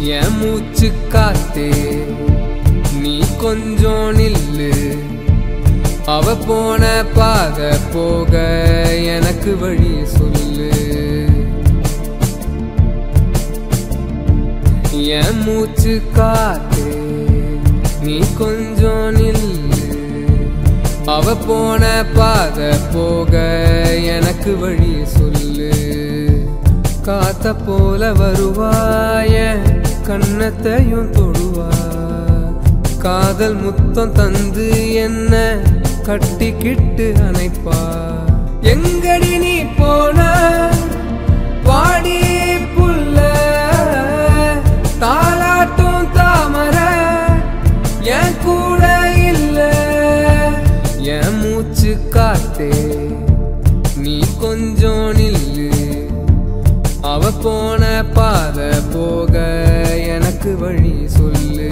என் மூச்சு காத்தே நீ கொஞ்சம் நில்லு அவ போன பாத போக எனக்கு வழி சொல்லு என் மூச்சு காத்தே நீ கொஞ்சம் நில்லு அவ போன பாத போக எனக்கு வழி சொல்லு காத்த போல வருவாய கண்ணத்தையும் தொடுவா காதல் முத்தம் தந்து என்ன கட்டிக்கிட்டு அணைப்பா எங்கடி நீ போன பாடி புல்ல தாலாட்டும் தாமர என் கூட இல்ல என் மூச்சு காத்தே நீ கொஞ்சம் நில்லு அவ போன பாத போக எனக்கு வழி சொல்லு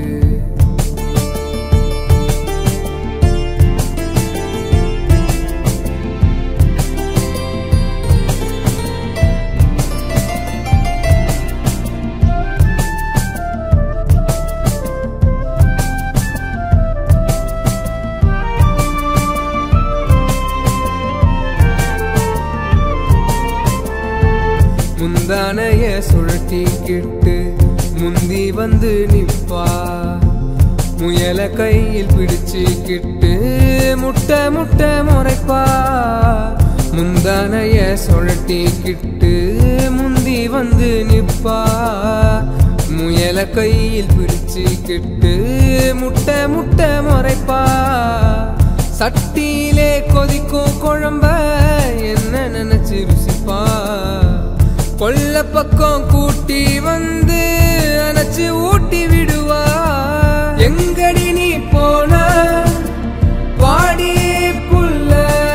முந்தானைய சுழட்டிக்கிட்டு முந்தி வந்து நிப்பா முயல கையில் பிடிச்சுக்கிட்டு முட்டை முட்டை முறைப்பா முந்தானைய சுழட்டிக்கிட்டு முந்தி வந்து நிப்பா முயல கையில் பிடிச்சுக்கிட்டு முட்டை முட்டை முறைப்பா சட்டியிலே கொதிக்கும் குழம்ப என்ன நினைச்சு ருசிப்பா கொல்ல பக்கம் கூட்டி வந்து அணைச்சு ஊட்டி விடுவா எங்கடி நீ போன பாடி புல்ல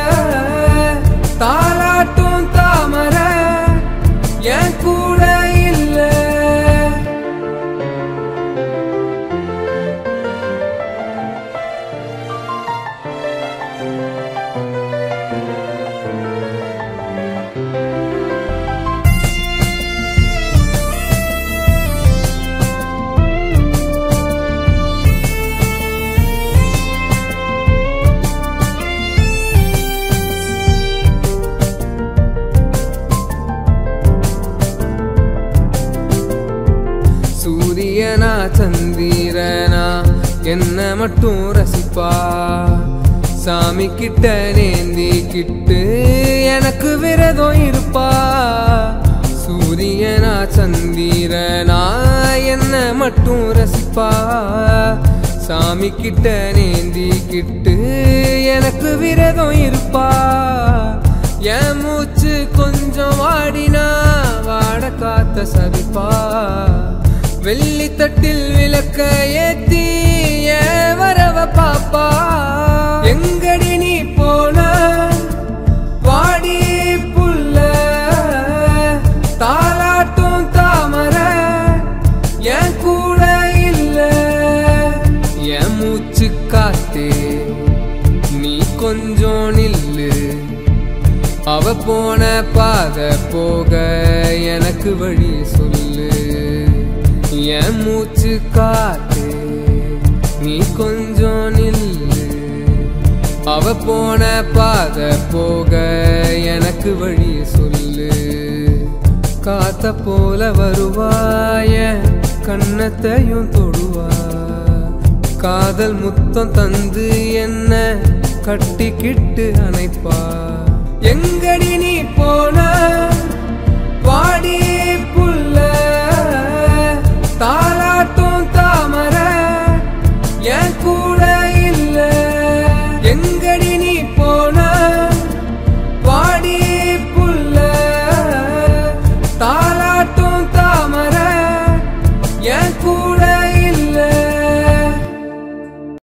தாலாட்டும் தாமர என் கூட இல்ல சூரியனா சந்திரனா என்ன மட்டும் ரசிப்பா சாமி கிட்ட நேந்தி கிட்டு எனக்கு விரதம் இருப்பா சூரியனா சந்திரனா என்ன மட்டும் ரசிப்பா சாமி கிட்ட நேந்தி கிட்டு எனக்கு விரதம் இருப்பா என் மூச்சு கொஞ்சம் வாடினா வாட காத்த சவிப்பா வெள்ளி தட்டில் விளக்க ஏத்தி என் வரவ பாப்பா எங்கடி நீ போன வாடி புல்ல தாலாட்டும் தாமர என் கூட இல்ல என் மூச்சு காத்தே நீ கொஞ்சம் நில்லு அவ போன பாத போக எனக்கு வழி சொல்லு என் மூச்சு காத்து நீ கொஞ்சம் நில்லு அவ போன பாத போக எனக்கு வழி சொல்லு காத்த போல வருவாய கண்ணத்தையும் தொடுவா காதல் முத்தம் தந்து என்ன கட்டிக்கிட்டு அணைப்பா எங்கடி நீ போன